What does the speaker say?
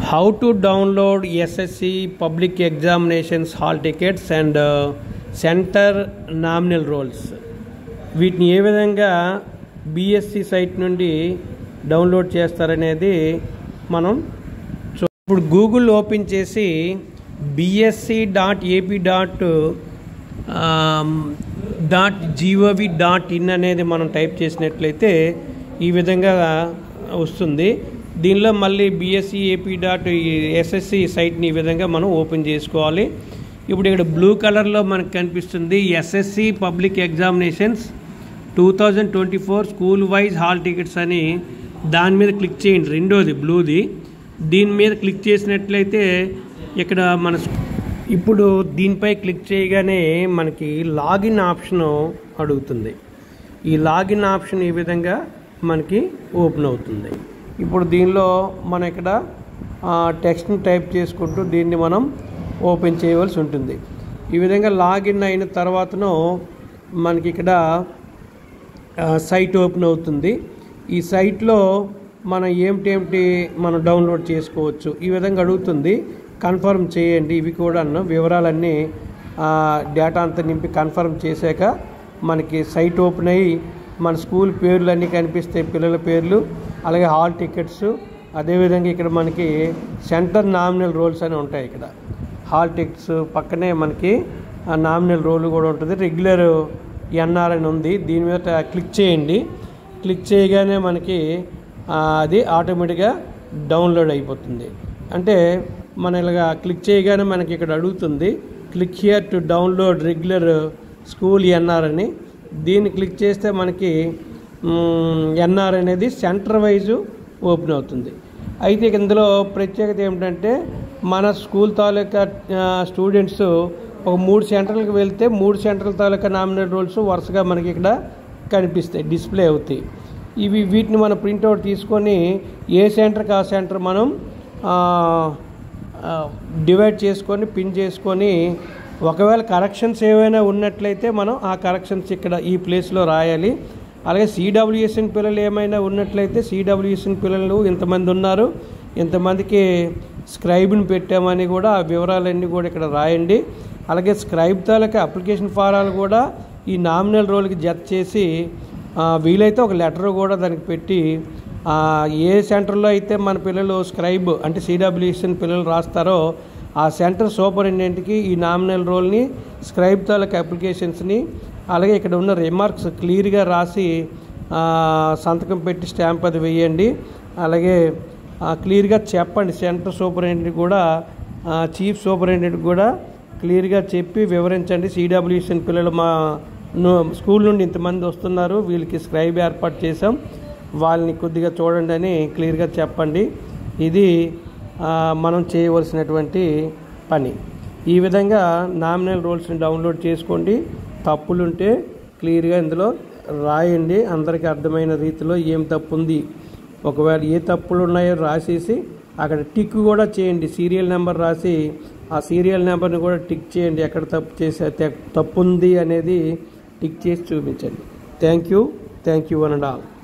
how to download ssc public examinations hall tickets and uh, center nominal rolls వీటిని ఏ విధంగా BSc site నుండి download చేస్తారనేది మనం చూ ఇప్పుడు గూగుల్ ఓపెన్ చేసి BSC dot AP dot dot GOV dot in అనేది మనం టైప్ చేసినట్లయితే ఈ విధంగా వస్తుంది దీనిలో మళ్ళీ బిఎస్సి ఏపీ డాట్ ఎస్ఎస్సి సైట్ని ఈ విధంగా మనం ఓపెన్ చేసుకోవాలి ఇప్పుడు ఇక్కడ బ్లూ కలర్లో మనకు కనిపిస్తుంది SSC public examinations two thousand twenty four school wise hall tickets అని దాని మీద క్లిక్ చేయండి రెండోది బ్లూది దీని మీద క్లిక్ చేసినట్లయితే ఇక్కడ మన ఇప్పుడు దీనిపై క్లిక్ చేయగానే మనకి లాగిన్ ఆప్షన్ అడుగుతుంది ఈ లాగిన్ ఆప్షన్ ఈ విధంగా మనకి ఓపెన్ అవుతుంది ఇప్పుడు దీనిలో మనం ఇక్కడ టెక్స్ట్ని టైప్ చేసుకుంటూ దీన్ని మనం ఓపెన్ చేయవలసి ఉంటుంది ఈ విధంగా లాగిన్ అయిన తర్వాతను మనకి ఇక్కడ సైట్ ఓపెన్ అవుతుంది ఈ సైట్లో మనం ఏమిటేమిటి మనం డౌన్లోడ్ చేసుకోవచ్చు ఈ విధంగా అడుగుతుంది కన్ఫర్మ్ చేయండి ఇవి కూడా వివరాలన్నీ డేటా అంతా నింపి కన్ఫర్మ్ చేశాక మనకి సైట్ ఓపెన్ అయ్యి మన స్కూల్ పేర్లు అన్నీ కనిపిస్తాయి పిల్లల పేర్లు అలాగే హాల్ టికెట్స్ అదేవిధంగా ఇక్కడ మనకి సెంటర్ నామినల్ రోల్స్ అని ఉంటాయి ఇక్కడ హాల్ టికెట్స్ పక్కనే మనకి నామినల్ రోల్ కూడా ఉంటుంది రెగ్యులర్ ఎన్ఆర్ అని ఉంది దీని మీద క్లిక్ చేయండి క్లిక్ చేయగానే మనకి అది ఆటోమేటిక్గా డౌన్లోడ్ అయిపోతుంది అంటే మన ఇలాగా క్లిక్ చేయగానే మనకి ఇక్కడ అడుగుతుంది click here to download regular school NR అని దీన్ని క్లిక్ చేస్తే మనకి ఎన్ఆర్ అనేది సెంటర్ వైజు ఓపెన్ అవుతుంది అయితే ఇందులో ప్రత్యేకత ఏమిటంటే మన స్కూల్ తాలూకా స్టూడెంట్స్ ఒక మూడు సెంటర్లకు వెళ్తే మూడు సెంటర్ల తాలూకా నామినేట్ రోల్స్ వరుసగా మనకి ఇక్కడ కనిపిస్తాయి డిస్ప్లే అవుతాయి ఇవి వీటిని మనం ప్రింట్అవుట్ తీసుకొని ఏ సెంటర్కి ఆ సెంటర్ మనం డివైడ్ చేసుకొని పిన్ చేసుకొని ఒకవేళ కరెక్షన్స్ ఏవైనా ఉన్నట్లయితే మనం ఆ కరెక్షన్స్ ఇక్కడ ఈ ప్లేస్లో రాయాలి అలాగే సిడబ్ల్యూఎస్ఎన్ పిల్లలు ఏమైనా ఉన్నట్లయితే సిడబ్ల్యూఎస్ఎన్ పిల్లలు ఇంతమంది ఉన్నారు ఇంతమందికి స్క్రైబ్ని పెట్టామని కూడా ఆ వివరాలన్నీ కూడా ఇక్కడ రాయండి అలాగే స్క్రైబ్ తాలూకా అప్లికేషన్ ఫారాలు కూడా ఈ నామినల్ రోల్కి జత చేసి వీలైతే ఒక లెటర్ కూడా దానికి పెట్టి ఏ సెంటర్లో అయితే మన పిల్లలు స్క్రైబ్ అంటే సిడబ్ల్యూఎస్ఎన్ పిల్లలు రాస్తారో ఆ సెంటర్ సూపరింటెండెంట్కి ఈ నామినల్ రోల్ని స్క్రైబ్ తాలూకా అప్లికేషన్స్ని అలాగే ఇక్కడ ఉన్న రిమార్క్స్ క్లియర్గా రాసి సంతకం పెట్టి స్టాంప్ అది వేయండి అలాగే క్లియర్గా చెప్పండి సెంటర్ సూపరింటెండెంట్ కూడా చీఫ్ సూపరింటెండెంట్ కూడా క్లియర్గా చెప్పి వివరించండి సిడబ్ల్యూఎస్ఎన్ పిల్లలు మా స్కూల్ నుండి ఇంతమంది వస్తున్నారు వీళ్ళకి స్క్రైబ్ ఏర్పాటు చేసాం వాళ్ళని కొద్దిగా చూడండి అని క్లియర్గా చెప్పండి ఇది మనం చేయవలసినటువంటి పని ఈ విధంగా నామినల్ రోల్స్ని డౌన్లోడ్ చేసుకోండి తప్పులుంటే క్లియర్గా ఇందులో రాయండి అందరికీ అర్థమైన రీతిలో ఏం తప్పు ఉంది ఒకవేళ ఏ తప్పులు ఉన్నాయో రాసేసి అక్కడ టిక్ కూడా చేయండి సీరియల్ నెంబర్ రాసి ఆ సీరియల్ నెంబర్ని కూడా టిక్ చేయండి ఎక్కడ తప్పు చేసే తప్పు ఉంది అనేది టిక్ చేసి చూపించండి thank you thank you one and all